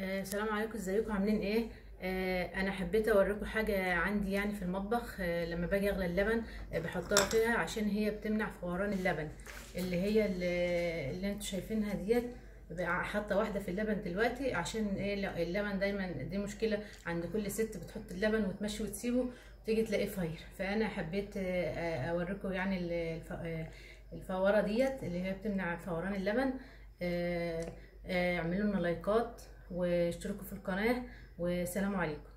آه، السلام عليكم ازيكم عاملين ايه آه، انا حبيت اوريكم حاجه عندي يعني في المطبخ آه، لما باجي اغلي اللبن آه، بحطها فيها عشان هي بتمنع فوران اللبن اللي هي اللي, اللي انتوا شايفينها ديت بقى حاطه واحده في اللبن دلوقتي عشان ايه لا- اللبن دايما دي مشكله عند كل ست بتحط اللبن وتمشي وتسيبه وتيجي تلاقيه فاير فانا حبيت آه، آه، اوريكم يعني ال- الف- آه، الفواره ديت اللي هي بتمنع فوران اللبن آه، آه، اعملوا لنا لايكات واشتركوا في القناه والسلام عليكم